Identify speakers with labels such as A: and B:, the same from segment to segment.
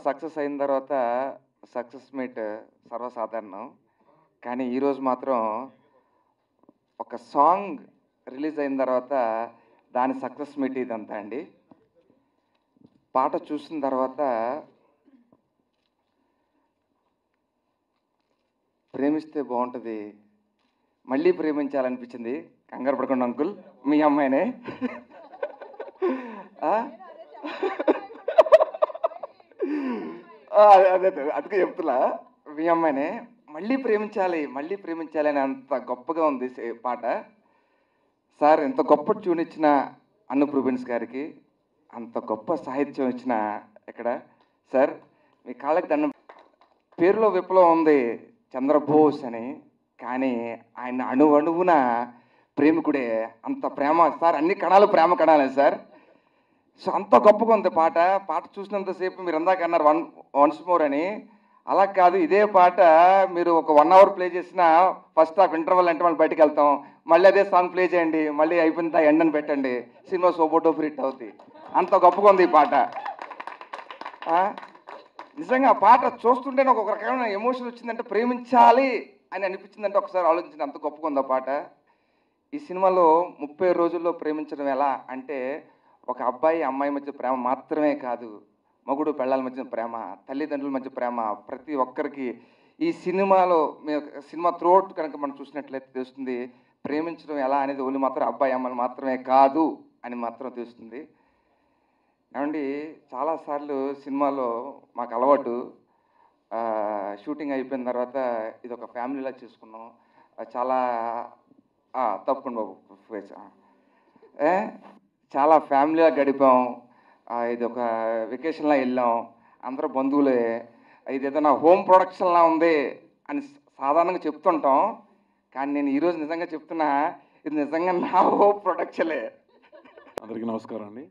A: Success అయిన తర్వాత success meet సర్వసాధారణం కానీ ఈరోజు మాత్రం ఒక సాంగ్ రిలీజ్ అయిన తర్వాత దాని సక్సెస్ మీట్ ఇదంతా అండి పాట చూసిన తర్వాత ప్రేమిస్తే బాగుంటుంది మళ్ళీ ప్రేమించాలనిపించింది కంగారు పడకుండా అంకుల్ మీ అమ్మాయినే ఆ? ఆ, అదే అదే అదే, అందుకే చెప్తున్నా మీ అమ్మాయినే మళ్ళీ ప్రేమించాలి మళ్ళీ ప్రేమించాలి అని అంత గొప్పగా ఉంది సే- పాట సార్ ఎంత గొప్ప ట్యూన్ ఇచ్చిన అన్ను ప్రూబెన్స్ గారికి అంత గొప్ప సాహిత్యం ఇచ్చిన ఇక్కడ సార్ మీ కాళ్ళకి దండం పేరులో విప్లవం ఉంది చంద్రబోస్ అని కానీ ఆయన అణు అణువున ప్రేమికుడే అంత ప్రేమ సార్ అన్ని కణాలు ప్రేమ కణాలే సార్ సో అంత గొప్పగా ఉంది పాట పాట చూసినంతసేపు మీరు ఇందాక అన్నారు వన్ వన్స్ మోర్ అని అలా కాదు ఇదే పాట మీరు ఒక వన్ అవర్ ప్లే చేసిన ఫస్ట్ హాఫ్ ఇంటర్వల్ అంటే మళ్ళీ బయటకు వెళ్తాం మళ్ళీ అదే సాంగ్ ప్లే చేయండి మళ్ళీ అయిపోయిన ఎండ్ అని పెట్టండి సినిమా సోపోటో హిట్ అవుతుంది అంత గొప్పగా ఉంది ఈ పాట ఆ? నిజంగా ఆ పాట చూస్తుంటే నాకు ఒక రకమైన ఎమోషన్ వచ్చిందంటే ప్రేమించాలి అని అనిపించిందంటే ఒకసారి ఆలోచించిన అంత గొప్పగా ఉంది ఆ పాట ఈ సినిమాలో ముప్పై రోజుల్లో ప్రేమించడం ఎలా అంటే ఒక అబ్బాయి అమ్మాయి మధ్య ప్రేమ మాత్రమే కాదు మగుడు పెళ్ళాల మధ్య ప్రేమ తల్లిదండ్రుల మధ్య ప్రేమ ప్రతి ఒక్కరికి ఈ సినిమాలో మీ సినిమా త్రోట్ కనుక మనం చూసినట్లయితే తెలుస్తుంది ప్రేమించడం ఎలా అనేది ఓన్లీ మాత్రం అబ్బాయి అమ్మాయిలు మాత్రమే కాదు అని మాత్రం తెలుస్తుంది ఏమండి చాలాసార్లు సినిమాలో మాకు అలవాటు ఆ, షూటింగ్ అయిపోయిన తర్వాత ఇది ఒక ఫ్యామిలీలా చేసుకున్నాం ఆ, చాలా ఆ, తప్పకుండా బాబు ఫేస్, ఆ. ఏ చాలా ఫ్యామిలీగా గడిపాం ఆ, ఇది ఒక వెకేషన్లా వెళ్ళాం అందరూ బంధువులే ఇది ఏదో నా హోమ్ ప్రొడక్షన్లా ఉంది అని సాధారణంగా చెప్తుంటాం కానీ నేను ఈరోజు నిజంగా చెప్తున్నా ఇది నిజంగా నా హోమ్ ప్రొడక్షనే
B: అందరికీ నమస్కారం అండి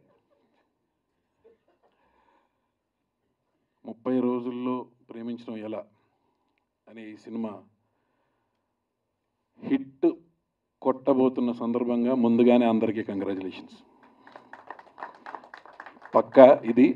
B: ముప్పై రోజుల్లో ప్రేమించడం ఎలా అనే ఈ సినిమా హిట్ కొట్టబోతున్న సందర్భంగా ముందుగానే అందరికీ కంగ్రాచులేషన్స్ పక్కా ఇది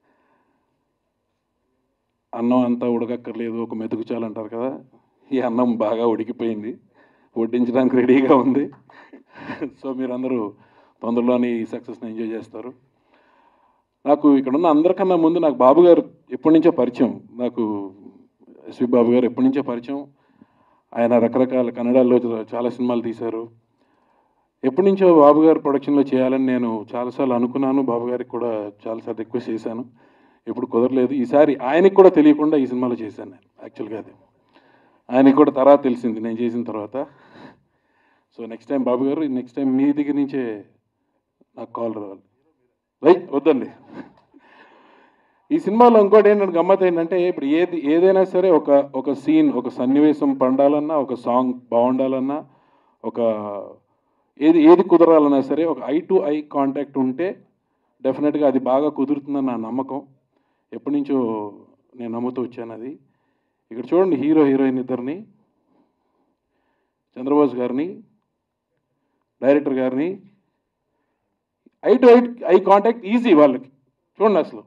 B: అన్నం అంతా ఉడకక్కర్లేదు ఒక మెతుకు చాలంటారు కదా ఈ అన్నం బాగా ఉడికిపోయింది వడ్డించడానికి రెడీగా ఉంది సో మీరందరూ తొందరలోనే ఈ సక్సెస్ని ఎంజాయ్ చేస్తారు నాకు ఇక్కడ ఉన్న అందరికన్నా ముందు నాకు బాబు గారు ఎప్పటి నుంచో పరిచయం నాకు ఎస్వి బాబు గారు ఎప్పటి నుంచో పరిచయం ఆయన రకరకాల కన్నడాల్లో చాలా సినిమాలు తీశారు ఎప్పటి నుంచో బాబు గారు ప్రొడక్షన్లో చేయాలని నేను చాలాసార్లు అనుకున్నాను బాబు గారికి కూడా చాలాసార్లు రిక్వెస్ట్ చేశాను ఇప్పుడు కుదరలేదు ఈసారి ఆయనకి కూడా తెలియకుండా ఈ సినిమాలో చేశాను నేను యాక్చువల్గా అది ఆయనకి కూడా తర్వాత తెలిసింది నేను చేసిన తర్వాత సో నెక్స్ట్ టైం బాబు గారు నెక్స్ట్ టైం మీ దగ్గర నుంచే నాకు కాల్ రావాలి రైట్ వద్దండి ఈ సినిమాలో ఇంకోటి ఏంటంటే గమ్మత్ ఏంటంటే ఇప్పుడు ఏది ఏదైనా సరే ఒక ఒక సీన్ ఒక సన్నివేశం పండాలన్నా ఒక సాంగ్ బాగుండాలన్నా ఒక ఏది ఏది కుదరాలన్నా సరే ఒక ఐ టు ఐ కాంటాక్ట్ ఉంటే డెఫినెట్గా అది బాగా కుదురుతుందని నా నమ్మకం ఎప్పటి నుంచో నేను నమ్ముతూ వచ్చాను అది ఇక్కడ చూడండి హీరో హీరోయిన్ ఇద్దరిని చంద్రబోస్ గారిని డైరెక్టర్ గారిని eye to eye eye contact easy వాళ్ళకి చూడండి అసలు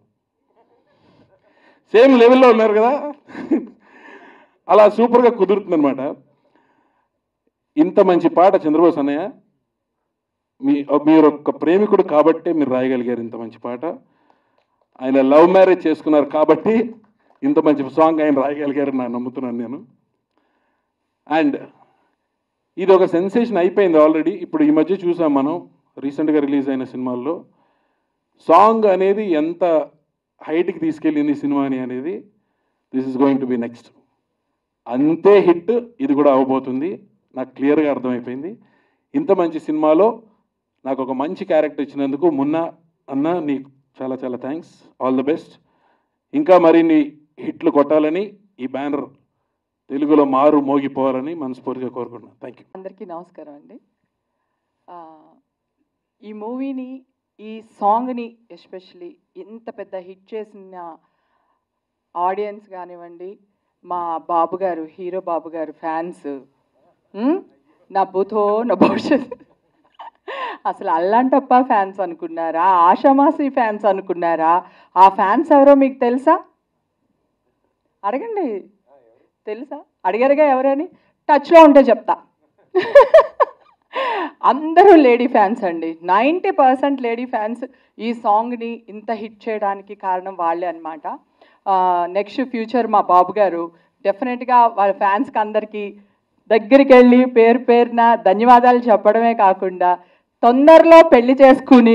B: సేమ్ లెవెల్లో ఉన్నారు కదా అలా సూపర్గా కుదురుతుందనమాట ఇంత మంచి పాట చంద్రబోస్ అన్నయ్య మీ మీరు ఒక ప్రేమికుడు కాబట్టే మీరు రాయగలిగారు ఇంత మంచి పాట ఆయన లవ్ మ్యారేజ్ చేసుకున్నారు కాబట్టి ఇంత మంచి సాంగ్ ఆయన రాయగలిగారని నేను నమ్ముతున్నాను నేను అండ్ ఇది ఒక సెన్సేషన్ అయిపోయింది ఆల్రెడీ ఇప్పుడు ఈ మధ్య చూసాం మనం రీసెంట్గా రిలీజ్ అయిన సినిమాల్లో సాంగ్ అనేది ఎంత హైట్కి తీసుకెళ్ళింది ఈ సినిమాని అనేది this is going to be next అంతే హిట్ ఇది కూడా అవబోతుంది నాకు క్లియర్గా అర్థమైపోయింది ఇంత మంచి సినిమాలో నాకు ఒక మంచి క్యారెక్టర్ ఇచ్చినందుకు మున్న అన్న నీకు చాలా చాలా థ్యాంక్స్ ఆల్ ద బెస్ట్ ఇంకా మరిన్ని హిట్లు కొట్టాలని ఈ బ్యానర్ తెలుగులో మారు మోగిపోవాలని మనస్ఫూర్తిగా కోరుకుంటున్నాను థ్యాంక్ యూ
C: అందరికీ నమస్కారం అండి ఆ, ఈ మూవీని ఈ సాంగ్ని ఎస్పెషలీ ఇంత పెద్ద హిట్ చేసిన ఆడియన్స్ కానివ్వండి మా బాబు గారు హీరో బాబు గారు ఫ్యాన్స్ నా బుధో నా భవిష్యత్ అసలు అల్లంటప్ప ఫ్యాన్స్ అనుకున్నారా ఆషామాసి ఫ్యాన్స్ అనుకున్నారా ఆ ఫ్యాన్స్ ఎవరో మీకు తెలుసా అడగండి తెలుసా అడిగారుగా ఎవరని టచ్లో ఉంటే చెప్తా అందరూ లేడీ ఫ్యాన్స్ అండి నైంటీ పర్సెంట్ లేడీ ఫ్యాన్స్ ఈ సాంగ్ని ఇంత హిట్ చేయడానికి కారణం వాళ్ళే అనమాట నెక్స్ట్ ఫ్యూచర్ మా బాబు గారు డెఫినెట్గా వాళ్ళ ఫ్యాన్స్కి అందరికీ దగ్గరికి వెళ్ళి పేరు పేరున ధన్యవాదాలు చెప్పడమే కాకుండా తొందరలో పెళ్లి చేసుకుని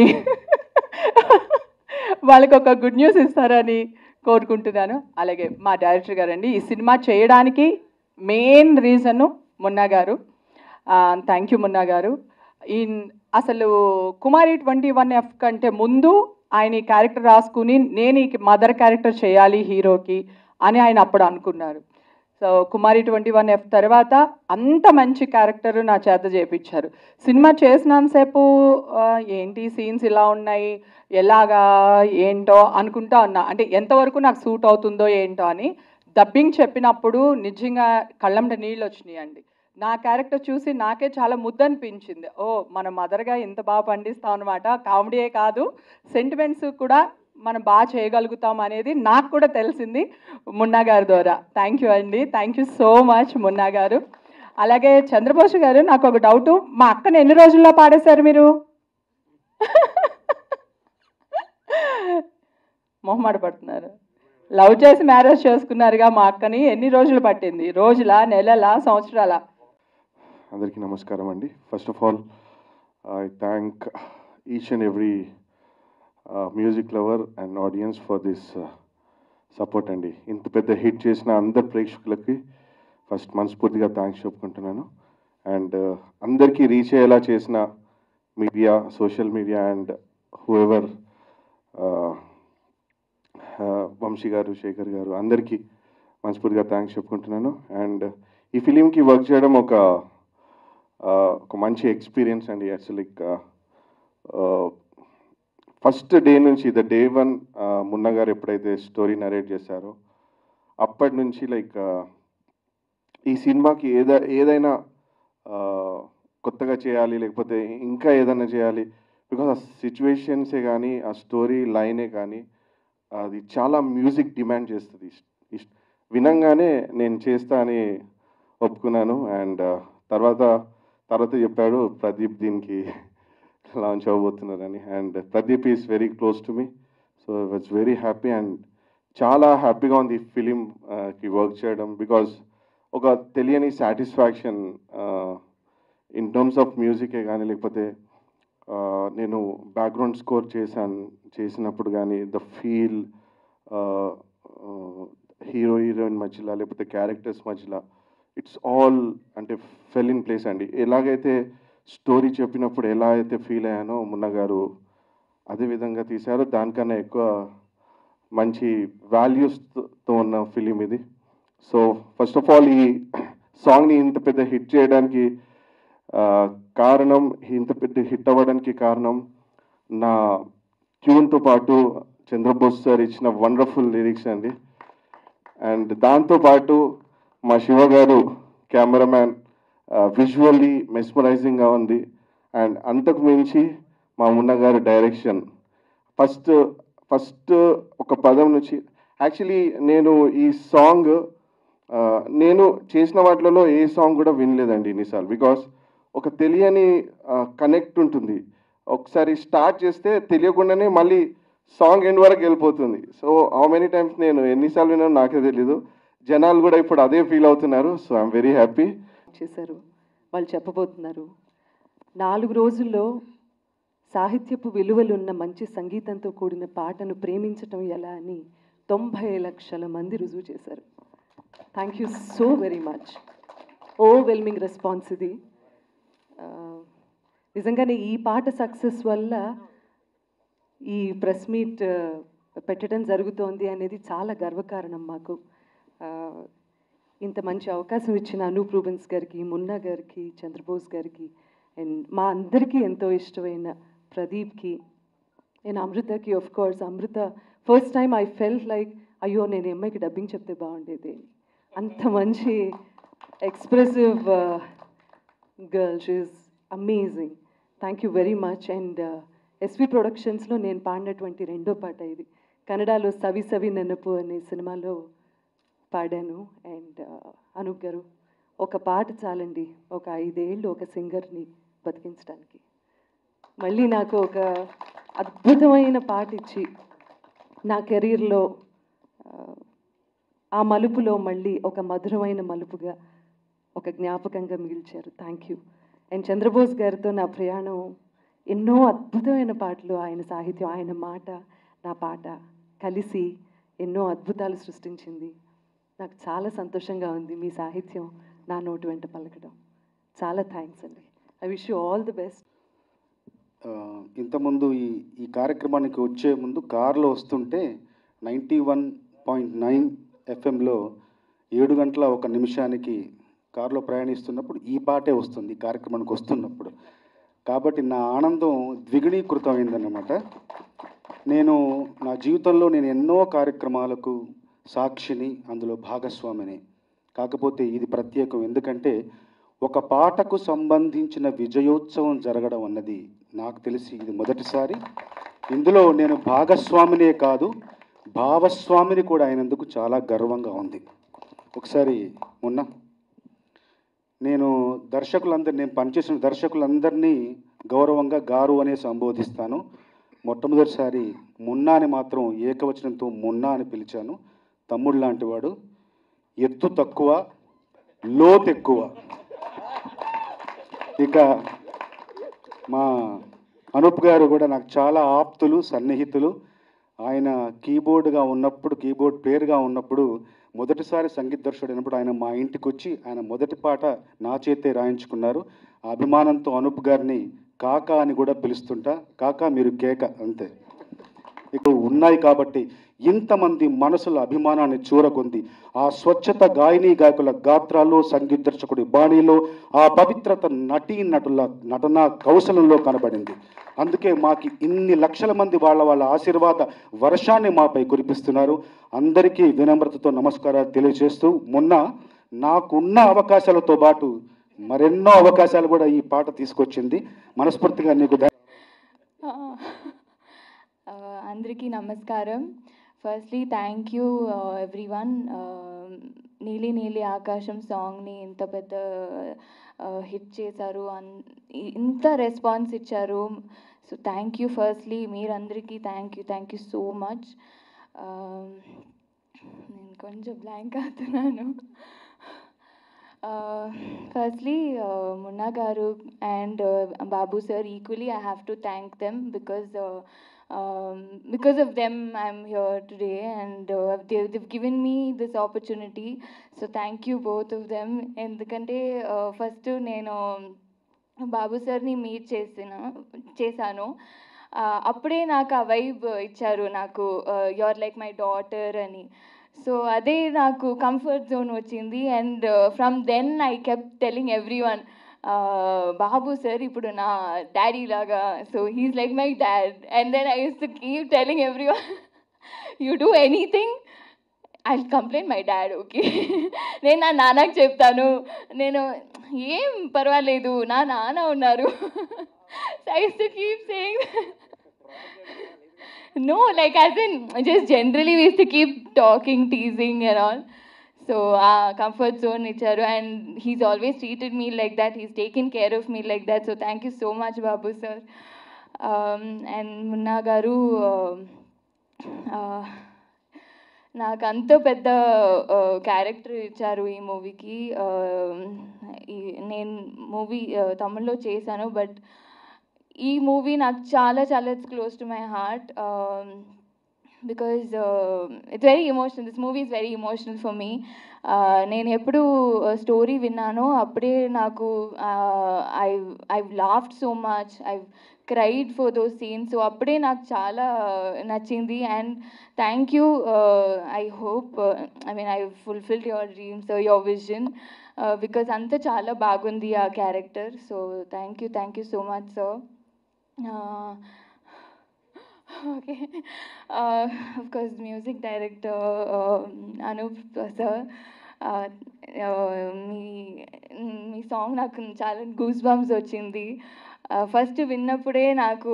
C: వాళ్ళకి ఒక గుడ్ న్యూస్ ఇస్తారని కోరుకుంటున్నాను అలాగే మా డైరెక్టర్ గారండి ఈ సినిమా చేయడానికి మెయిన్ రీజను మున్నా గారు థ్యాంక్ యూ మున్నా గారు ఈ అసలు కుమారి ట్వంటీ వన్ ఎఫ్ కంటే ముందు ఆయన ఈ క్యారెక్టర్ రాసుకుని నేను ఈ మదర్ క్యారెక్టర్ చేయాలి హీరోకి అని ఆయన అప్పుడు అనుకున్నారు so Kumari twenty one F తర్వాత అంత మంచి క్యారెక్టర్ నా చేత చేపించారు సినిమా చేసినంతసేపు ఆ, ఏంటి సీన్స్ ఇలా ఉన్నాయి ఎలాగా ఏంటో అనుకుంటా ఉన్నా అంటే ఎంతవరకు నాకు సూట్ అవుతుందో ఏంటో అని డబ్బింగ్ చెప్పినప్పుడు నిజంగా కళ్ళంట నీళ్ళు వచ్చినాయండి నా క్యారెక్టర్ చూసి నాకే చాలా ముద్దనిపించింది ఓ మన మదర్గా ఇంత బాగా పండిస్తాం అనమాట కామెడీయే కాదు సెంటిమెంట్స్ కూడా మనం బాగా చేయగలుగుతాం అనేది నాకు కూడా తెలిసింది మున్నా గారి ద్వారా థ్యాంక్ యూ అండి thank you so much Munna గారు అలాగే చంద్రబోస్ గారు నాకు ఒక డౌట్ మా అక్కని ఎన్ని రోజుల్లో పాడేశారు మీరు మొహమాట పడుతున్నారు లవ్ చేసి మ్యారేజ్ చేసుకున్నారుగా మా అక్కని ఎన్ని రోజులు పట్టింది రోజుల నెలల సంవత్సరాల
D: అందరికీ నమస్కారం అండి first of all I thank each and every music lover and audience for this support అండి ఇంత పెద్ద హిట్ చేసిన అందరు ప్రేక్షకులకి ఫస్ట్ మనస్ఫూర్తిగా థ్యాంక్స్ చెప్పుకుంటున్నాను అండ్ అందరికీ రీచ్ అయ్యేలా చేసిన media social media and whoever Vamsi గారు శేఖర్ గారు అందరికీ మనస్ఫూర్తిగా థ్యాంక్స్ చెప్పుకుంటున్నాను అండ్ ఈ ఫిలింకి వర్క్ చేయడం ఒక ఆ, ఒక మంచి ఎక్స్పీరియన్స్ అండి యాక్చువల్ లైక్ ఫస్ట్ డే నుంచి ద డే వన్ మున్న గారు ఎప్పుడైతే స్టోరీ నరేట్ చేశారో అప్పటి నుంచి లైక్ ఈ సినిమాకి ఏద ఏదైనా ఆ, కొత్తగా చేయాలి లేకపోతే ఇంకా ఏదైనా చేయాలి బికాస్ ఆ సిచ్యువేషన్సే కానీ ఆ స్టోరీ లైనే కానీ అది చాలా మ్యూజిక్ డిమాండ్ చేస్తుంది ఇష్- వినంగానే నేను చేస్తా అని ఒప్పుకున్నాను అండ్ తర్వాత తర్వాత చెప్పాడు ప్రదీప్ దీనికి లాంచ్ అవ్వబోతున్నారని and Pradeep is very close to me so it's very happy and చాలా హ్యాపీగా ఉంది ఫిలిం కి వర్క్ చేయడం బికాజ్ ఒక తెలియని సాటిస్ఫాక్షన్ ఇన్ టర్మ్స్ ఆఫ్ మ్యూజికే కానీ లేకపోతే ఆ, నేను బ్యాక్గ్రౌండ్ స్కోర్ చేశాను చేసినప్పుడు కానీ ద ఫీల్ హీరో హీరోయిన్ మధ్యలో లేకపోతే క్యారెక్టర్స్ మధ్యలో ఇట్స్ ఆల్ అంటే ఫెల్ ఇన్ ప్లేస్ అండి ఎలాగైతే స్టోరీ చెప్పినప్పుడు ఎలా అయితే ఫీల్ అయ్యానో మున్న గారు అదే విధంగా తీశారు దానికన్నా ఎక్కువ మంచి వాల్యూస్తో ఉన్న ఫిలిం ఇది సో ఫస్ట్ ఆఫ్ ఆల్ ఈ సాంగ్ని ఇంత పెద్ద హిట్ చేయడానికి ఆ, కారణం ఇంత పెద్ద హిట్ అవ్వడానికి కారణం నా ట్యూన్తో పాటు చంద్రబోస్ సార్ ఇచ్చిన వండర్ఫుల్ లిరిక్స్ అండి అండ్ దాంతోపాటు మా శివ గారు కెమెరామ్యాన్ విజువల్లీ మెస్మరైజింగ్గా ఉంది అండ్ అంతకు మించి మా మున్న గారి డైరెక్షన్ ఫస్ట్ ఫస్ట్ ఒక పదం నుంచి యాక్చువల్లీ నేను ఈ సాంగ్ ఆ, నేను చేసిన వాటిలలో ఏ సాంగ్ కూడా వినలేదండి ఇన్నిసార్లు బికాస్ ఒక తెలియని కనెక్ట్ ఉంటుంది ఒకసారి స్టార్ట్ చేస్తే తెలియకుండానే మళ్ళీ సాంగ్ ఎండ్ వరకు వెళ్ళిపోతుంది సో హౌ మెనీ టైమ్స్ నేను ఎన్నిసార్లు విన్నాను నాకే తెలీదు జనాలు కూడా ఇప్పుడు అదే ఫీల్ అవుతున్నారు సో ఐఎమ్ వెరీ హ్యాపీ
E: చేశారు వాళ్ళు చెప్పబోతున్నారు నాలుగు రోజుల్లో సాహిత్యపు విలువలున్న మంచి సంగీతంతో కూడిన పాటను ప్రేమించటం ఎలా అని తొంభై లక్షల మంది రుజువు చేశారు thank you so very much overwhelming response ఇది ఆ, నిజంగానే ఈ పాట సక్సెస్ వల్ల ఈ ప్రెస్ మీట్ పెట్టడం జరుగుతోంది అనేది చాలా గర్వకారణం మాకు ఆ, ఇంత మంచి అవకాశం ఇచ్చిన అనూప్ రూబెన్స్ గారికి మున్నా గారికి చంద్రబోస్ గారికి అండ్ మా అందరికీ ఎంతో ఇష్టమైన ప్రదీప్కి నేను అమృతకి of course Amrita first time I felt like అయ్యో నేను ఈ అమ్మాయికి డబ్బింగ్ చెప్తే బాగుండేది అని. అంత మంచి expressive girl she is amazing thank you very much and SV ప్రొడక్షన్స్లో నేను పాడినటువంటి రెండో పాట ఇది కన్నడలో సవి సవి నెనపు అనే సినిమాలో పాడాను అండ్ అనూప్ గారు ఒక పాట చాలండి ఒక ఐదేళ్ళు ఒక సింగర్ని బతికించడానికి మళ్ళీ నాకు ఒక అద్భుతమైన పాట ఇచ్చి నా కెరీర్లో ఆ మలుపులో మళ్ళీ ఒక మధురమైన మలుపుగా ఒక జ్ఞాపకంగా మిగిల్చారు థ్యాంక్ యూ అండ్ చంద్రబోస్ గారితో నా ప్రయాణం ఎన్నో అద్భుతమైన పాటలు ఆయన సాహిత్యం ఆయన మాట నా పాట కలిసి ఎన్నో అద్భుతాలు సృష్టించింది నాకు చాలా సంతోషంగా ఉంది మీ సాహిత్యం నా నోటి వెంట పలకడం చాలా థ్యాంక్స్ అండి I wish you all the best
F: ఆ, ఇంతకుముందు ఈ ఈ కార్యక్రమానికి వచ్చే ముందు కారులో వస్తుంటే నైంటీ వన్ పాయింట్ నైన్ ఎఫ్ఎంలో ఏడు గంటల ఒక నిమిషానికి కారులో ప్రయాణిస్తున్నప్పుడు ఈ పాటే వస్తుంది ఈ కార్యక్రమానికి వస్తున్నప్పుడు కాబట్టి నా ఆనందం ద్విగుణీకృతమైందన్నమాట నేను నా జీవితంలో నేను ఎన్నో కార్యక్రమాలకు సాక్షిని అందులో భాగస్వామిని కాకపోతే ఇది ప్రత్యేకం ఎందుకంటే ఒక పాటకు సంబంధించిన విజయోత్సవం జరగడం అన్నది నాకు తెలిసి ఇది మొదటిసారి ఇందులో నేను భాగస్వామినే కాదు భావస్వామిని కూడా అయినందుకు చాలా గర్వంగా ఉంది ఒకసారి మొన్న నేను దర్శకులందరినీ నేను పనిచేసిన దర్శకులందరినీ గౌరవంగా గారు అనే సంబోధిస్తాను మొట్టమొదటిసారి మున్నాని మాత్రం ఏకవచనంతో మున్నా అని పిలిచాను తమ్ముడు లాంటి వాడు ఎత్తు తక్కువ లోతు ఎక్కువ ఇక మా అనూప్ గారు కూడా నాకు చాలా ఆప్తులు సన్నిహితులు ఆయన కీబోర్డ్గా ఉన్నప్పుడు కీబోర్డ్ పేరుగా ఉన్నప్పుడు మొదటిసారి సంగీత దర్శకుడు అయినప్పుడు ఆయన మా ఇంటికి వచ్చి ఆయన మొదటి పాట నా చేతే రాయించుకున్నారు ఆ అభిమానంతో అనూప్ గారిని కాకా అని కూడా పిలుస్తుంటా కాకా మీరు కేక అంతే ఇక ఉన్నాయి కాబట్టి ఇంతమంది మనసుల అభిమానాన్ని చూరగొంది ఆ స్వచ్ఛత గాయని గాయకుల గాత్రాల్లో సంగీత దర్శకుడి బాణీలో ఆ పవిత్రత నటీ నటుల నటనా కౌశలంలో కనబడింది అందుకే మాకి ఇన్ని లక్షల మంది వాళ్ళ వాళ్ళ ఆశీర్వాద వర్షాన్ని మాపై కురిపిస్తున్నారు అందరికీ వినమ్రతతో నమస్కారాలు తెలియజేస్తూ మొన్న నాకున్న అవకాశాలతో పాటు మరెన్నో అవకాశాలు కూడా ఈ పాట తీసుకొచ్చింది మనస్ఫూర్తిగా నీకు ధన్య-
G: Uh, అందరికీ నమస్కారం firstly thank you everyone నీలి నీలి ఆకాశం సాంగ్ని ఇంత పెద్ద హిట్ చేశారు అన్- ఇ- ఇంత రెస్పాన్స్ ఇచ్చారు సో థ్యాంక్ యూ ఫస్ట్లీ మీరందరికీ thank you thank you so much నేను కొంచెం బ్లాంక్ అవుతున్నాను ఫస్ట్లీ మున్నా గారు and Babu sir equally I have to thank them because because of them i'm here today and uh, they, they've given me this opportunity so thank you both of them ఎందుకంటే first నేను బాబు సార్ని meet చేసిన చేశాను Uh, అప్పుడే నాకు ఆ vibe ఇచ్చారు నాకు you are like my daughter అని సో అదే నాకు కంఫర్ట్ జోన్ వచ్చింది and from then I kept telling everyone Babu sir ఇప్పుడు నా డాడీ లాగా so he's like my dad and then I use to keep telling everyone you do anything I complaint my dad okay నేను నా నాన్నకి చెప్తాను నేను ఏం పర్వాలేదు నా నాన్న ఉన్నారు I use to keep saying no like as in just generally we used to keep talking teasing and all so uh, comfort zone icharu and he's always treated me like that he's taken care of me like that so thank you so much babu sir um, and munna garu uh, uh, నాకు అంత పెద్ద character ఇచ్చారు ఈ మూవీకి నేను movie తమిళ్లో చేశాను but ఈ మూవీ నాకు చాలా చాలా it's close to my heart because it's very emotional this movie is very emotional for me నేను ఎప్పుడు స్టోరీ విన్నానో అప్పుడే నాకు I I laughed so much I cried for those scenes so అప్పుడే నాకు చాలా నచ్చింది and thank you I hope I mean I fulfilled your dreams your vision because అంతా చాలా బాగుంది ఆ character so thank you thank you so much sir okay uh, of course music director uh, Anup sir uh, uh, మీ మీ song నాకు చాలా goose bumps వచ్చింది first విన్నప్పుడే నాకు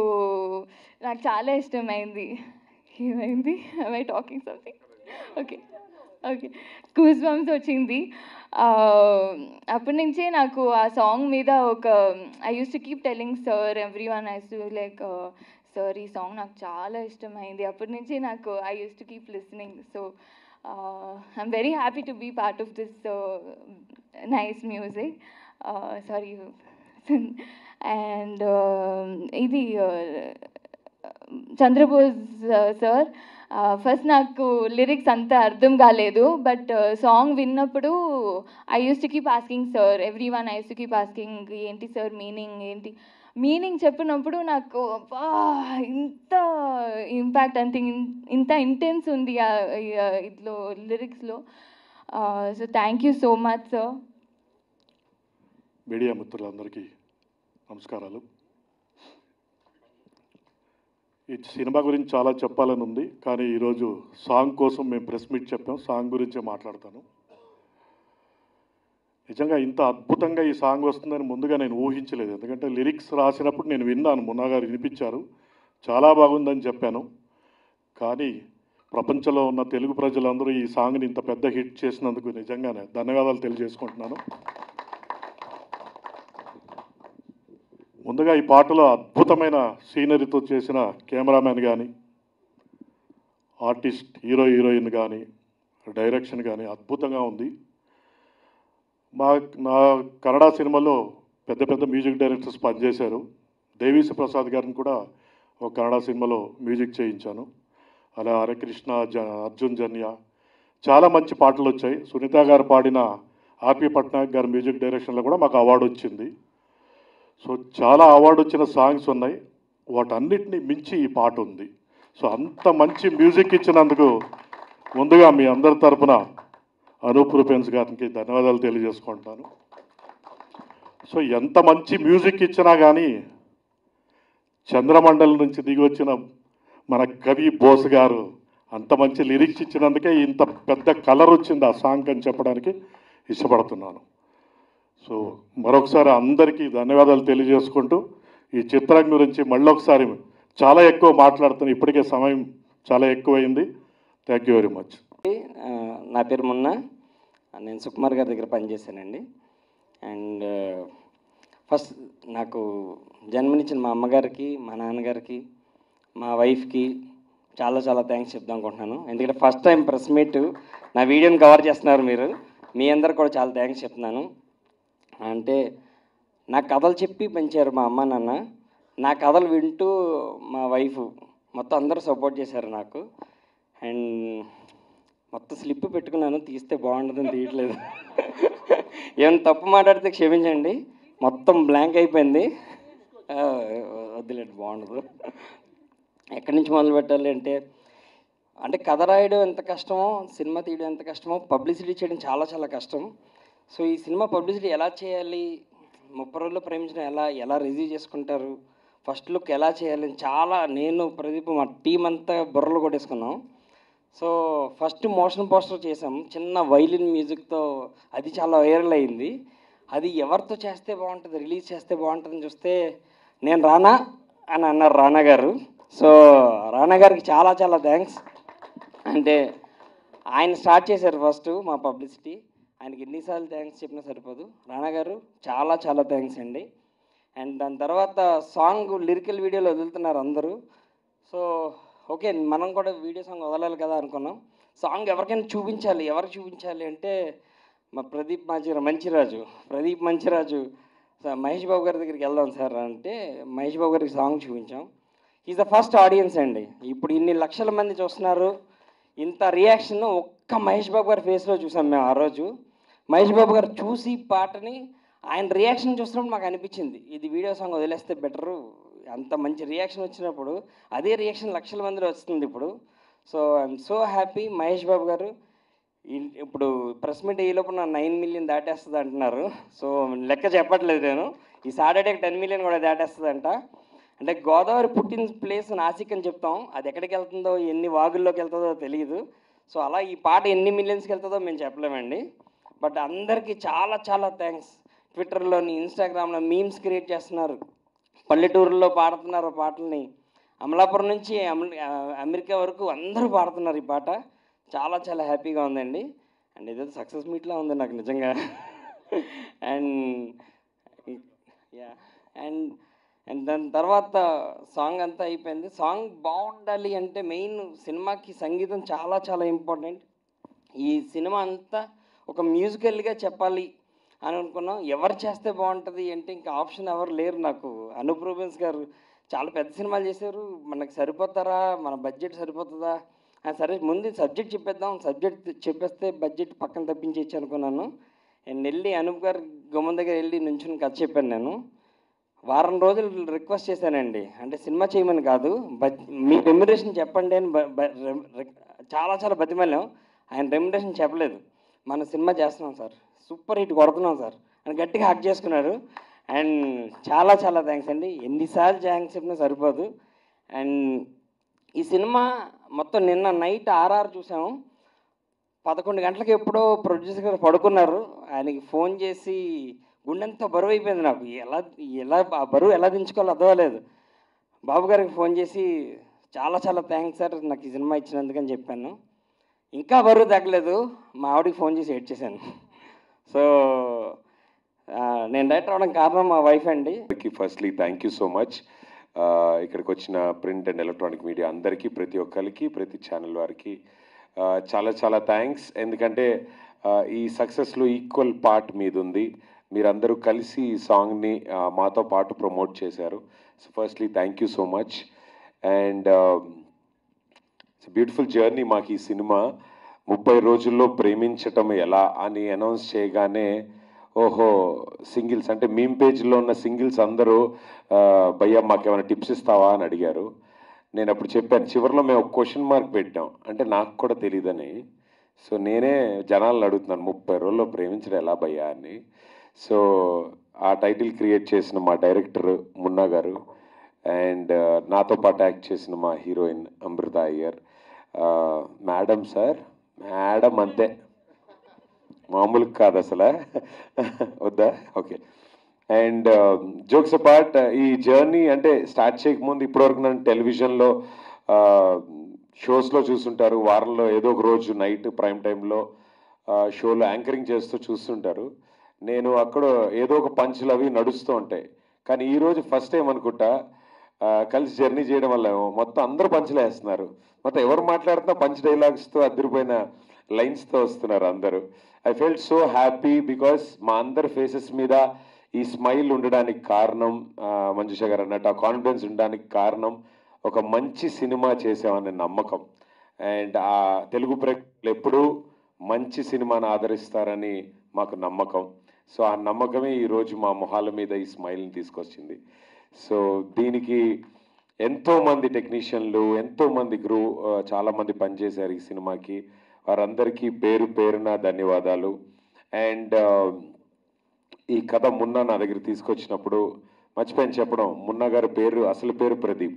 G: నాకు చాలా ఇష్టమైంది ఏమైంది I talking something okay okay goose bumps వచ్చింది ఆ, అప్పటి నుంచే నాకు ఆ సాంగ్ మీద ఒక I use to keep telling sir everyone used to like sir ఈ సాంగ్ నాకు చాలా ఇష్టమైంది అప్పటి నుంచి నాకు I use to keep listening so I'm very happy to be part of this nice music sorry and ఇది Chandrabose sir first నాకు lyrics అంత అర్థం కాలేదు బట్ సాంగ్ విన్నప్పుడు I use to keep asking sir everyone I use to keep asking ఏంటి sir meaning ఏంటి meaning చెప్పినప్పుడు నాకు అబ్బా ఇంత ఇంపాక్ట్ అంత ఇన్- ఇంత ఇంటెన్స్ ఉంది ఆ- ఈ- ఆ ఇదిలో లిరిక్స్లో so thank you so much sir
H: media మిత్రులందరికీ నమస్కారాలు ఈ సినిమా గురించి చాలా చెప్పాలని ఉంది కానీ ఈరోజు సాంగ్ కోసం మేము ప్రెస్ మీట్ చెప్పాం సాంగ్ గురించే మాట్లాడతాను నిజంగా ఇంత అద్భుతంగా ఈ సాంగ్ వస్తుందని ముందుగా నేను ఊహించలేదు ఎందుకంటే లిరిక్స్ రాసినప్పుడు నేను విన్నాను మున్నా గారు వినిపించారు చాలా బాగుందని చెప్పాను కానీ ప్రపంచంలో ఉన్న తెలుగు ప్రజలందరూ ఈ సాంగ్ని ఇంత పెద్ద హిట్ చేసినందుకు నిజంగానే ధన్యవాదాలు తెలియజేసుకుంటున్నాను ముందుగా ఈ పాటలో అద్భుతమైన సీనరీతో చేసిన కెమెరామెన్ కానీ ఆర్టిస్ట్ హీరో హీరోయిన్ కానీ డైరెక్షన్ కానీ అద్భుతంగా ఉంది మా నా కన్నడ సినిమాలో పెద్ద పెద్ద మ్యూజిక్ డైరెక్టర్స్ పనిచేశారు దేవీసి ప్రసాద్ గారిని కూడా ఒక కన్నడ సినిమాలో మ్యూజిక్ చేయించాను అలా హరికృష్ణ జ అర్జున్ జన్య చాలా మంచి పాటలు వచ్చాయి సునీత గారు పాడిన ఆర్పి పట్నాయక్ గారి మ్యూజిక్ డైరెక్షన్లో కూడా మాకు అవార్డు వచ్చింది సో చాలా అవార్డు వచ్చిన సాంగ్స్ ఉన్నాయి వాటన్నిటిని మించి ఈ పాట ఉంది సో అంత మంచి మ్యూజిక్ ఇచ్చినందుకు ముందుగా మీ అందరి తరపున అనూప్ రూపెన్స్ గారికి ధన్యవాదాలు తెలియజేసుకుంటాను సో ఎంత మంచి మ్యూజిక్ ఇచ్చినా కానీ చంద్రమండలం నుంచి దిగి వచ్చిన మన కవి బోస్ గారు అంత మంచి లిరిక్స్ ఇచ్చినందుకే ఇంత పెద్ద కలర్ వచ్చింది ఆ సాంగ్ అని చెప్పడానికి ఇష్టపడుతున్నాను సో మరొకసారి అందరికీ ధన్యవాదాలు తెలియజేసుకుంటూ ఈ చిత్రం గురించి మళ్ళొకసారి చాలా ఎక్కువ మాట్లాడుతున్నాను ఇప్పటికే సమయం చాలా ఎక్కువైంది థ్యాంక్ యూ వెరీ మచ్
I: ఆ, నా పేరు మున్న నేను సుకుమార్ గారి దగ్గర పనిచేశానండి అండ్ ఫస్ట్ నాకు జన్మనిచ్చిన మా అమ్మగారికి మా నాన్నగారికి మా వైఫ్కి చాలా చాలా థ్యాంక్స్ చెప్దాం అనుకుంటున్నాను ఎందుకంటే ఫస్ట్ టైం ప్రెస్ మీట్ నా వీడియోని కవర్ చేస్తున్నారు మీరు మీ అందరికి కూడా చాలా థ్యాంక్స్ చెప్తున్నాను అంటే నా కథలు చెప్పి పెంచారు మా అమ్మ నాన్న నా కథలు వింటూ మా వైఫ్ మొత్తం అందరూ సపోర్ట్ చేశారు నాకు అండ్ మొత్తం స్లిప్ పెట్టుకున్నాను తీస్తే బాగుంటుందని తీయట్లేదు ఏమైనా తప్పు మాట్లాడితే క్షమించండి మొత్తం బ్లాంక్ అయిపోయింది ఆ, వద్దులేండి బాగుండదు ఎక్కడి నుంచి మొదలు పెట్టాలి అంటే అంటే కథ రాయడం ఎంత కష్టమో సినిమా తీయడం ఎంత కష్టమో పబ్లిసిటీ చేయడం చాలా చాలా కష్టం సో ఈ సినిమా పబ్లిసిటీ ఎలా చేయాలి ముప్పై రోజుల్లో ప్రేమించడం ఎలా ఎలా రిసీవ్ చేసుకుంటారు ఫస్ట్ లుక్ ఎలా చేయాలి అని చాలా నేను ప్రదీప్ మా టీం అంతా బుర్రలు కొట్టేసుకున్నాం సో ఫస్ట్ మోషన్ పోస్టర్ చేసాం చిన్న వైలిన్ మ్యూజిక్తో అది చాలా వైరల్ అయింది అది ఎవరితో చేస్తే బాగుంటుంది రిలీజ్ చేస్తే బాగుంటుందని చూస్తే నేను రానా అని అన్నారు రానా గారు సో రానా గారికి చాలా చాలా థ్యాంక్స్ అంటే ఆయన స్టార్ట్ చేశారు ఫస్ట్ మా పబ్లిసిటీ ఆయనకి ఎన్నిసార్లు థ్యాంక్స్ చెప్పినా సరిపోదు రానా గారు చాలా చాలా థ్యాంక్స్ అండి అండ్ దాని తర్వాత సాంగ్ లిరికల్ వీడియోలో వదులుతున్నారు అందరూ సో ఓకే మనం కూడా వీడియో సాంగ్ వదలాలి కదా అనుకున్నాం సాంగ్ ఎవరికైనా చూపించాలి ఎవరికి చూపించాలి అంటే మా ప్రదీప్ మంచి మంచిరాజు ప్రదీప్ మంచిరాజు సార్ మహేష్ బాబు గారి దగ్గరికి వెళ్దాం సార్ అంటే మహేష్ బాబు గారికి సాంగ్ చూపించాం ఈజ్ ద ఫస్ట్ ఆడియన్స్ అండి ఇప్పుడు ఇన్ని లక్షల మంది చూస్తున్నారు ఇంత రియాక్షన్ ఒక్క మహేష్ బాబు గారి ఫేస్లో చూసాం మేము ఆ రోజు మహేష్ బాబు గారు చూసి పాటని ఆయన రియాక్షన్ చూసినప్పుడు మాకు అనిపించింది ఇది వీడియో సాంగ్ వదిలేస్తే బెటరు అంత మంచి రియాక్షన్ వచ్చినప్పుడు అదే రియాక్షన్ లక్షల మందిలో వస్తుంది ఇప్పుడు so I'm so happy Mahesh Babu గారు ఈ- ఇప్పుడు ప్రెస్ మీట్ ఈ లోపు నా నైన్ మిలియన్ దాటేస్తుంది అంటున్నారు సో లెక్క చెప్పట్లేదు నేను ఈ సాటర్డే టెన్ మిలియన్ కూడా దాటేస్తుందంట అంటే గోదావరి పుట్టిన ప్లేస్ నాసిక్ అని చెప్తాం అది ఎక్కడికి వెళ్తుందో ఎన్ని వాగుల్లోకి వెళ్తుందో తెలియదు సో అలా ఈ పాట ఎన్ని మిలియన్స్కి వెళ్తుందో మేము చెప్పలేమండి బట్ అందరికీ చాలా చాలా థ్యాంక్స్ ట్విట్టర్లోని ఇన్స్టాగ్రామ్లో మీమ్స్ క్రియేట్ చేస్తున్నారు పల్లెటూరులో పాడుతున్నారు పాటల్ని అమలాపురం నుంచి అమ- ఆ, అమెరికా వరకు అందరూ పాడుతున్నారు ఈ పాట చాలా చాలా హ్యాపీగా ఉందండి అండ్ ఇదైతే సక్సెస్ మీట్లా ఉంది నాకు నిజంగా అండ్ యా అండ్ అండ్ దాని తర్వాత సాంగ్ అంతా అయిపోయింది సాంగ్ బాగుండాలి అంటే మెయిన్ సినిమాకి సంగీతం చాలా చాలా ఇంపార్టెంట్ ఈ సినిమా అంతా ఒక మ్యూజికల్గా చెప్పాలి అని అనుకున్నాం ఎవరు చేస్తే బాగుంటుంది అంటే ఇంకా ఆప్షన్ ఎవరు లేరు నాకు అనూప్ రూబెన్స్ గారు చాలా పెద్ద సినిమాలు చేశారు మనకు సరిపోతారా మన బడ్జెట్ సరిపోతుందా ఆ, సరే ముందు సబ్జెక్ట్ చెప్పేద్దాం సబ్జెక్ట్ చెప్పేస్తే బడ్జెట్ పక్కన తప్పించేయచ్చు అనుకున్నాను నేను వెళ్ళి అనూప్ గారి గుమ్మం దగ్గర వెళ్ళి నుంచుని కథ చెప్పాను నేను వారం రోజులు రిక్వెస్ట్ చేశానండి అంటే సినిమా చేయమని కాదు బట్ మీ రెమ్యురేషన్ చెప్పండి అని బ- బ- రెమ్- రెక్- చాలా చాలా బతిమల్లాం ఆయన రెమ్యురేషన్ చెప్పలేదు మన సినిమా చేస్తున్నాం సార్ సూపర్ హిట్ కొడుతున్నాం సార్ అని గట్టిగా హక్ చేసుకున్నారు అండ్ చాలా చాలా థ్యాంక్స్ అండి ఎన్నిసార్లు థ్యాంక్స్ చెప్పినా సరిపోదు అండ్ ఈ సినిమా మొత్తం నిన్న నైట్ ఆర్ఆర్ చూసాము పదకొండు గంటలకు ఎప్పుడో ప్రొడ్యూసర్ గారు పడుకున్నారు ఆయనకి ఫోన్ చేసి గుండెంత బరువు అయిపోయింది నాకు ఎలా ఎలా ఆ బరువు ఎలా దించుకోవాలో అర్థమలేదు బాబు గారికి ఫోన్ చేసి చాలా చాలా థ్యాంక్స్ సార్ నాకు ఈ సినిమా ఇచ్చినందుకని చెప్పాను ఇంకా బరువు తగ్గలేదు మా ఆవిడకి ఫోన్ చేసి ఏడ్ చేశాను సో ఆ, నేను డైరెక్టర్ అవడం కారణం మా వైఫ్ అండి
J: అందరికీ firstly thank you so much ఇక్కడికి వచ్చిన ప్రింట్ అండ్ ఎలక్ట్రానిక్ మీడియా అందరికీ ప్రతి ఒక్కరికి ప్రతి ఛానల్ వారికి ఆ, చాలా చాలా థ్యాంక్స్ ఎందుకంటే ఆ, ఈ సక్సెస్లో ఈక్వల్ పార్ట్ మీద ఉంది మీరందరూ కలిసి ఈ సాంగ్ని ఆ, మాతో పాటు ప్రమోట్ చేశారు so firstly thank you so much and it's beautiful journey మాకు ఈ సినిమా ముప్పై రోజుల్లో ప్రేమించటం ఎలా అని అనౌన్స్ చేయగానే ఓహో సింగిల్స్ అంటే మీమ్ పేజ్లో ఉన్న సింగిల్స్ అందరూ ఆ, భయ్యా మాకేమైనా టిప్స్ ఇస్తావా అని అడిగారు నేను అప్పుడు చెప్పాను చివరిలో మేము ఒక క్వశ్చన్ మార్క్ పెట్టాం అంటే నాకు కూడా తెలియదని సో నేనే జనాలను అడుగుతున్నాను ముప్పై రోజుల్లో ప్రేమించడం ఎలా భయ్యా అని సో ఆ టైటిల్ క్రియేట్ చేసిన మా డైరెక్టర్ మున్నా గారు అండ్ నాతో పాటు యాక్ట్ చేసిన మా heroine Amritha Iyer madam sir madam అంతే మామూలు కాదు అసలు వద్దా ఓకే అండ్ జోక్స్ అపార్ట్ ఈ జర్నీ అంటే స్టార్ట్ చేయకముందు ఇప్పటివరకు నన్ను టెలివిజన్లో షోస్లో చూస్తుంటారు వారంలో ఏదో ఒక రోజు నైట్ ప్రైమ్ టైంలో షోలో యాంకరింగ్ చేస్తూ చూస్తుంటారు నేను అక్కడ ఏదో ఒక పంచులు అవి నడుస్తూ ఉంటాయి కానీ ఈరోజు ఫస్ట్ టైం అనుకుంటా ఆ, కలిసి జర్నీ చేయడం వల్ల ఏమో మొత్తం అందరూ పంచులు వేస్తున్నారు మొత్తం ఎవరు మాట్లాడుతున్నా పంచ్ డైలాగ్స్తో అదిరిపోయిన లైన్స్తో వస్తున్నారు అందరూ I felt so happy because మా అందరి ఫేసెస్ మీద ఈ స్మైల్ ఉండడానికి కారణం ఆ, మంజుష గారు అన్నట్టు ఆ కాన్ఫిడెన్స్ ఉండడానికి కారణం ఒక మంచి సినిమా చేసామనే నమ్మకం అండ్ ఆ తెలుగు ప్రేక్షకులు ఎప్పుడూ మంచి సినిమాను ఆదరిస్తారని మాకు నమ్మకం సో ఆ నమ్మకమే ఈరోజు మా మొహాల మీద ఈ స్మైల్ని తీసుకొచ్చింది సో దీనికి ఎంతో మంది టెక్నీషియన్లు ఎంతో మంది గ్రూ చాలా మంది పనిచేశారు ఈ సినిమాకి వారందరికీ పేరు పేరున ధన్యవాదాలు అండ్ ఈ కథ మున్నా నా దగ్గర తీసుకొచ్చినప్పుడు మర్చిపోయాను చెప్పడం మున్నా గారి పేరు అసలు పేరు ప్రదీప్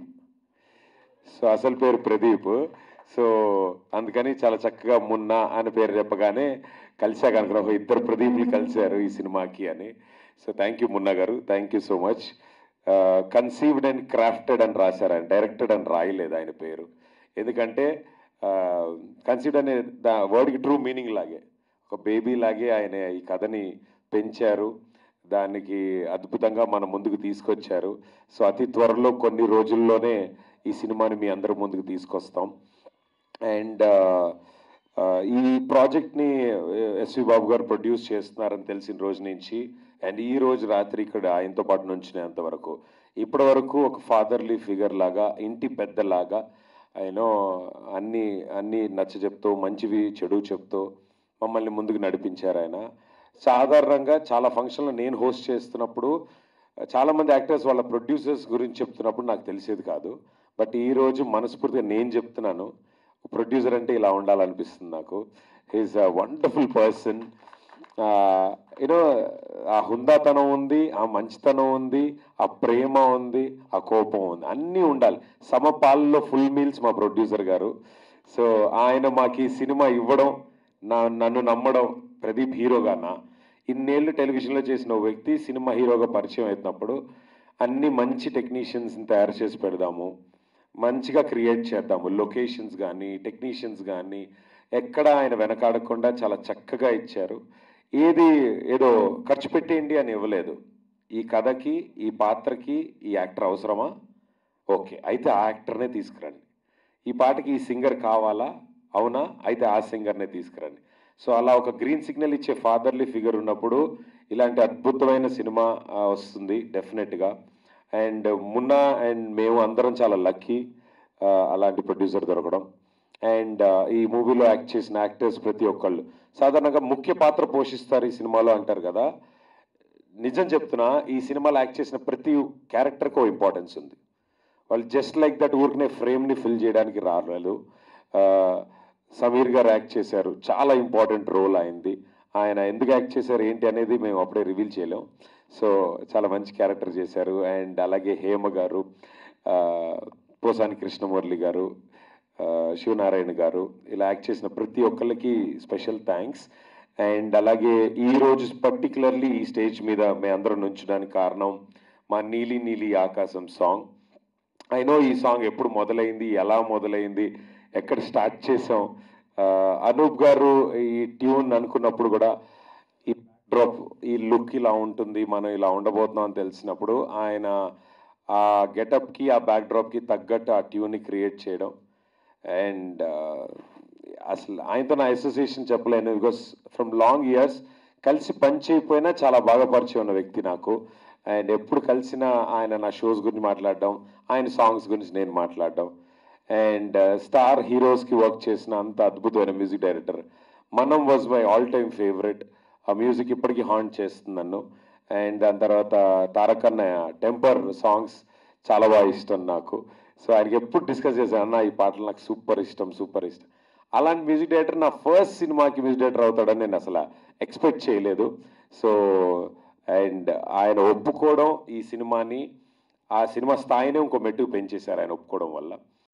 J: సో అసలు పేరు ప్రదీప్ సో అందుకని చాలా చక్కగా మున్నా అని పేరు చెప్పగానే కలిసాక అనుకున్నా "ఓ, ఇద్దరు ప్రదీప్లు కలిశారు ఈ సినిమాకి అని సో థ్యాంక్ యూ మున్నా గారు thank you so much conceived and crafted అని రాశారు ఆయన డైరెక్టెడ్ అని రాయలేదు ఆయన పేరు ఎందుకంటే కన్సీవ్డ్ అనే దా వర్డ్కి ట్రూ మీనింగ్ లాగే ఒక బేబీ లాగే ఆయన ఈ కథని పెంచారు దానికి అద్భుతంగా మన ముందుకు తీసుకొచ్చారు సో అతి త్వరలో కొన్ని రోజుల్లోనే ఈ సినిమాని మీ అందరి ముందుకు తీసుకొస్తాం అండ్ ఈ ప్రాజెక్ట్ని ఎస్వి బాబు గారు ప్రొడ్యూస్ చేస్తున్నారని తెలిసిన రోజు నుంచి అండ్ ఈ రోజు రాత్రి ఇక్కడ ఆయనతో పాటు నుంచినంత వరకు ఇప్పటి వరకు ఒక ఫాదర్లీ ఫిగర్ లాగా ఇంటి పెద్దలాగా ఆయన అన్ని అన్ని నచ్చ చెప్తూ మంచివి చెడు చెప్తూ మమ్మల్ని ముందుకు నడిపించారు ఆయన సాధారణంగా చాలా ఫంక్షన్లు నేను హోస్ట్ చేస్తున్నప్పుడు చాలా మంది యాక్టర్స్ వాళ్ళ ప్రొడ్యూసర్స్ గురించి చెప్తున్నప్పుడు నాకు తెలిసేది కాదు బట్ ఈ రోజు మనస్ఫూర్తిగా నేను చెప్తున్నాను ప్రొడ్యూసర్ అంటే ఇలా ఉండాలనిపిస్తుంది నాకు he's a wonderful person you know ఆ హుందాతనం ఉంది ఆ మంచితనం ఉంది ఆ ప్రేమ ఉంది ఆ కోపం ఉంది అన్నీ ఉండాలి సమపాల్లో ఫుల్ మీల్స్ మా ప్రొడ్యూసర్ గారు సో ఆయన మాకు ఈ సినిమా ఇవ్వడం నా నన్ను నమ్మడం ప్రదీప్ హీరోగానా ఇన్నేళ్ళు టెలివిజన్లో చేసిన ఓ వ్యక్తి సినిమా హీరోగా పరిచయం అవుతున్నప్పుడు అన్ని మంచి టెక్నీషియన్స్ని తయారు చేసి పెడదాము మంచిగా క్రియేట్ చేద్దాము లొకేషన్స్ కానీ టెక్నీషియన్స్ కానీ ఎక్కడ ఆయన వెనకాడకుండా చాలా చక్కగా ఇచ్చారు ఏది ఏదో ఖర్చు పెట్టేయండి అని ఇవ్వలేదు ఈ కథకి ఈ పాత్రకి ఈ యాక్టర్ అవసరమా ఓకే అయితే ఆ యాక్టర్నే తీసుకురండి ఈ పాటకి ఈ సింగర్ కావాలా అవునా అయితే ఆ సింగర్నే తీసుకురండి సో అలా ఒక గ్రీన్ సిగ్నల్ ఇచ్చే ఫాదర్లీ ఫిగర్ ఉన్నప్పుడు ఇలాంటి అద్భుతమైన సినిమా ఆ, వస్తుంది డెఫినెట్గా అండ్ మున్నా అండ్ మేము అందరం చాలా లక్కీ అలాంటి ప్రొడ్యూసర్ దొరకడం అండ్ ఈ మూవీలో యాక్ట్ చేసిన యాక్టర్స్ ప్రతి ఒక్కళ్ళు సాధారణంగా ముఖ్య పాత్ర పోషిస్తారు ఈ సినిమాలో అంటారు కదా నిజం చెప్తున్నా ఈ సినిమాలో యాక్ట్ చేసిన ప్రతి క్యారెక్టర్కి ఓ ఇంపార్టెన్స్ ఉంది వాళ్ళు జస్ట్ లైక్ దట్ ఊరికనే ఫ్రేమ్ని ఫిల్ చేయడానికి రాలేదు ఆ, సమీర్ గారు యాక్ట్ చేశారు చాలా ఇంపార్టెంట్ రోల్ అయింది ఆయన ఎందుకు యాక్ట్ చేశారు ఏంటి అనేది మేము అప్పుడే రివీల్ చేయలేం సో చాలా మంచి క్యారెక్టర్ చేశారు అండ్ అలాగే హేమ గారు ఆ, పోసాని కృష్ణమురళి గారు ఆ, శివనారాయణ గారు ఇలా యాక్ట్ చేసిన ప్రతి ఒక్కరికి స్పెషల్ థ్యాంక్స్ అండ్ అలాగే ఈ రోజు పర్టికులర్లీ ఈ స్టేజ్ మీద మేము అందరం నుంచడానికి కారణం మా నీలి నీలి ఆకాశం సాంగ్ ఐ నో ఈ సాంగ్ ఎప్పుడు మొదలైంది ఎలా మొదలైంది ఎక్కడ స్టార్ట్ చేసాం ఆ, అనూప్ గారు ఈ ట్యూన్ అనుకున్నప్పుడు కూడా ఈ డ్రాప్ ఈ లుక్ ఇలా ఉంటుంది మనం ఇలా ఉండబోతున్నాం అని తెలిసినప్పుడు ఆయన ఆ గెటప్కి ఆ బ్యాక్ డ్రాప్కి తగ్గట్టు ఆ ట్యూన్ని క్రియేట్ చేయడం అండ్ అసలు ఆయనతో నా అసోసియేషన్ చెప్పలేను బికాస్ ఫ్రమ్ లాంగ్ ఇయర్స్ కలిసి పని చేయకపోయినా చాలా బాగా పరిచయం ఉన్న వ్యక్తి నాకు అండ్ ఎప్పుడు కలిసినా ఆయన నా షోస్ గురించి మాట్లాడడం ఆయన సాంగ్స్ గురించి నేను మాట్లాడడం అండ్ స్టార్ హీరోస్కి వర్క్ చేసిన అంత అద్భుతమైన మ్యూజిక్ డైరెక్టర్ మనం was my all time favourite ఆ మ్యూజిక్ ఇప్పటికీ హాంట్ చేస్తుంది నన్ను అండ్ దాని తర్వాత తారక్ అన్నయ్య టెంపర్ సాంగ్స్ చాలా బాగా ఇష్టం నాకు సో ఆయనకి ఎప్పుడు డిస్కస్ చేశాను అన్న ఈ పాటలు నాకు సూపర్ ఇష్టం సూపర్ ఇష్టం అలాంటి మ్యూజిక్ డైరెక్టర్ నా ఫస్ట్ సినిమాకి మ్యూజిక్ డైరెక్టర్ అవుతాడని నేను అసలు ఎక్స్పెక్ట్ చేయలేదు సో అండ్ ఆయన ఒప్పుకోవడం ఈ సినిమాని ఆ సినిమా స్థాయిని ఇంకో మెట్టుకు పెంచేశారు ఆయన ఒప్పుకోవడం వల్ల